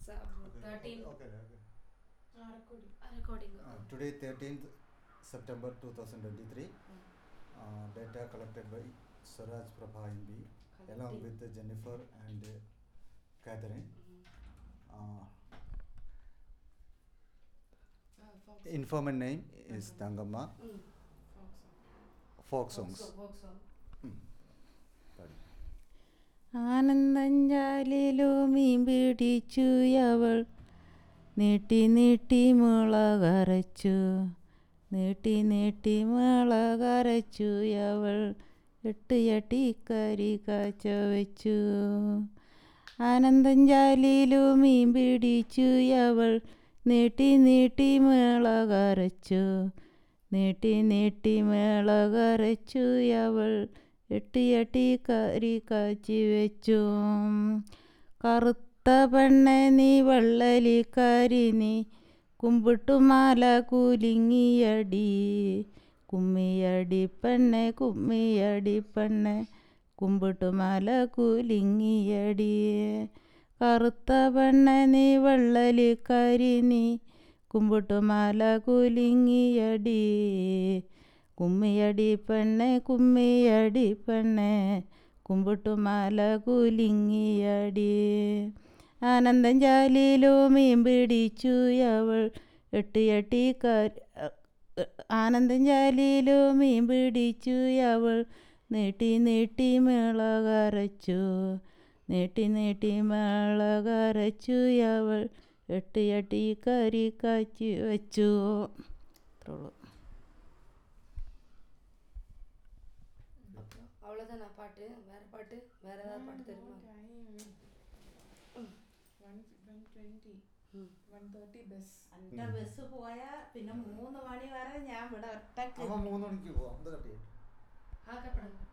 Thirteen Okay, okay. Recording Uh, today, 13th September 2023, uh, data collected by Swaraj Prabha MB along with Jennifer and uh, Catherine. Uh, informant name is Tangamma. Folk songs. Hmm. Pardon. ആനന്ദഞ്ചാലിലോ മീൻ പിടിച്ചു അവൾ നീട്ടി നീട്ടി മുളകരച്ചു നീട്ടി നീട്ടി മുളകരച്ചു അവൾ എട്ട് ചട്ടി കരി കാച്ച വെച്ചു ആനന്ദഞ്ചാലിലോ മീൻ പിടിച്ചു അവൾ നീട്ടി നീട്ടി മുളകരച്ചു നീട്ടി നീട്ടി മുളകരച്ചു അവൾ എട്ടി എട്ടി കരി കാച്ചി വെച്ചു കറുത്ത പെണ്ണെ നീ വെള്ളലിക്കാരി നീ കുമ്പിട്ടുമാല കുലുങ്ങിയടി കുമ്മിയടി പെണ്ണെ കുമ്മിയടി പെണ്ണെ കുമ്പിട്ടുമാല കുലുങ്ങിയടി കറുത്ത പെണ്ണെ നീ വെള്ളലിക്കാരി നീ കുമ്പിട്ടുമാല കുലുങ്ങിയടി കുമ്മിയടി പെണ്ണെ കുമ്മിയടി പെണ്ണെ കുമ്പിട്ടുമാല കുലുങ്ങിയടി ആനന്ദം ജാലിലോ മീൻ പിടിച്ചു അവൾ എട്ടി എട്ടി കരി ആനന്ദം ജാലിലോ മീൻ പിടിച്ചു അവൾ നീട്ടി നീട്ടി മേളകരച്ചു നീട്ടി നീട്ടി മേളകരച്ചു അവൾ എട്ടി എട്ടി കരി കാച്ചി വെച്ചു അത്രേ ഉള്ളൂ அவ்வளோதானா பாட்டு வேற பாட்டு வேற ஏதாவது பாட்டு தெரியுமா ഉം. എൻ്റെ ബസ് പോയാ പിന്നെ മൂന്ന് മണി വരെ ഞാൻ ഇവിടെ ഒറ്റക്ക് അമ്മ മൂന്ന് മണിക്ക് പോവാം എന്താ കട്ടി ആ കപ്പടം